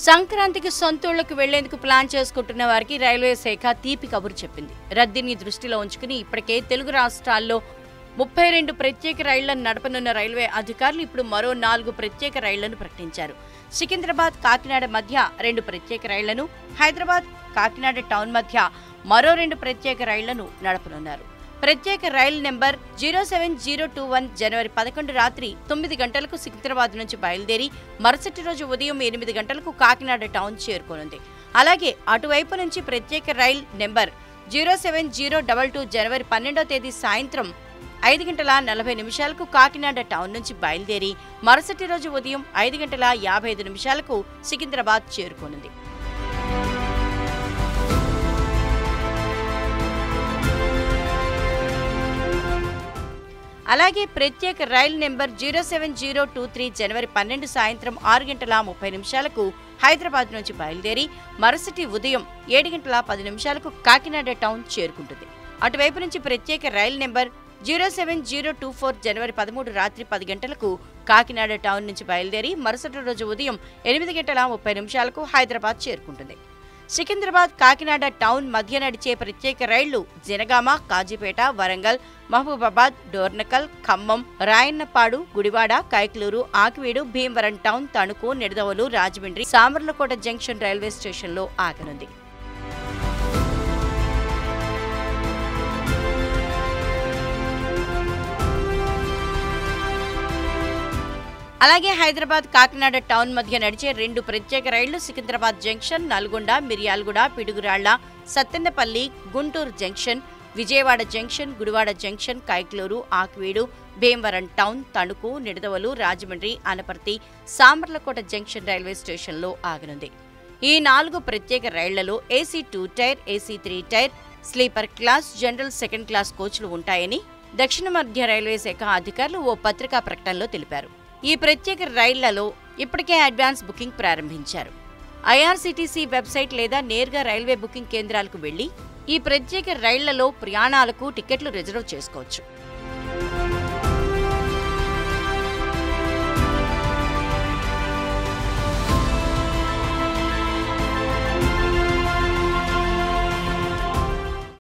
సంక్రాంతికి సొంతూళ్లకు వెళ్లేందుకు ప్లాన్ చేసుకుంటున్న వారికి రైల్వే శాఖ తీపి కబురు చెప్పింది రద్దీని దృష్టిలో ఉంచుకుని ఇప్పటికే తెలుగు రాష్ట్రాల్లో ముప్పై రెండు ప్రత్యేక రైళ్లను నడపనున్న రైల్వే అధికారులు ఇప్పుడు మరో నాలుగు ప్రత్యేక రైళ్లను ప్రకటించారు సికింద్రాబాద్ కాకినాడ మధ్య రెండు ప్రత్యేక రైళ్లను హైదరాబాద్ కాకినాడ టౌన్ మధ్య మరో రెండు ప్రత్యేక రైళ్లను నడపనున్నారు ప్రత్యేక రైలు number zero seven zero two one జనవరి పదకొండు రాత్రి తొమ్మిది గంటలకు సికింద్రాబాద్ నుంచి బయలుదేరి మరుసటి రోజు ఉదయం ఎనిమిది గంటలకు కాకినాడ టౌన్ చేరుకోనుంది అలాగే అటువైపు నుంచి ప్రత్యేక rail number zero seven zero double two జనవరి పన్నెండో తేదీ సాయంత్రం ఐదు గంటల నలభై నిమిషాలకు కాకినాడ టౌన్ నుంచి బయలుదేరి మరుసటి రోజు ఉదయం ఐదు గంటల యాభై ఐదు నిమిషాలకు సికింద్రాబాద్ చేరుకోనుంది అలాగే ప్రత్యేక రైలు number zero seven zero two three జనవరి పన్నెండు సాయంత్రం ఆరు గంటల ముప్పై నిమిషాలకు హైదరాబాద్ నుంచి బయలుదేరి మరుసటి ఉదయం ఏడు గంటల పది నిమిషాలకు కాకినాడ టౌన్ చేరుకుంటుంది అటువైపు నుంచి ప్రత్యేక రైలు number zero seven zero two four జనవరి పదమూడు రాత్రి పది గంటలకు కాకినాడ టౌన్ నుంచి బయలుదేరి మరుసటి రోజు ఉదయం ఎనిమిది గంటల ముప్పై నిమిషాలకు హైదరాబాద్ చేరుకుంటుంది సికింద్రాబాద్ కాకినాడ టౌన్ మధ్య నడిచే ప్రత్యేక రైళ్లు Jangaon Kazipet Warangal Mahabubabad Dornakal Khammam Rayanapadu Gudivada Kaikaluru Akividu Bhimavaram town Tanuku Nidadavolu Rajahmundry Samarlakota junction railway స్టేషన్లో ఆగనుంది అలాగే హైదరాబాద్ కాకినాడ టౌన్ మధ్య నడిచే రెండు ప్రత్యేక రైళ్లు Secunderabad junction Nalgonda Miryalaguda Piduguralla Sattenapalli Guntur junction Vijayawada junction Gudivada junction Kaikaluru Akividu Bhimavaram town Tanuku Nidadavolu Rajahmundry Anaparthi Samarlakota junction railway స్టేషన్లో ఆగనుంది ఈ నాలుగు ప్రత్యేక రైళ్లలో AC two tier AC three tier sleeper class general second class కోచ్లు ఉంటాయని దక్షిణ మధ్య రైల్వే శాఖ అధికారులు ఓ పత్రికా ప్రకటనలో తెలిపారు ఈ ప్రత్యేక రైళ్లలో ఇప్పటికే అడ్వాన్స్ బుకింగ్ ప్రారంభించారు ఐఆర్సీటీసీ వెబ్సైట్ లేదా నేరుగా రైల్వే బుకింగ్ కేంద్రాలకు వెళ్లి ఈ ప్రత్యేక రైళ్లలో ప్రయాణాలకు టికెట్లు రిజర్వ్ చేసుకోవచ్చు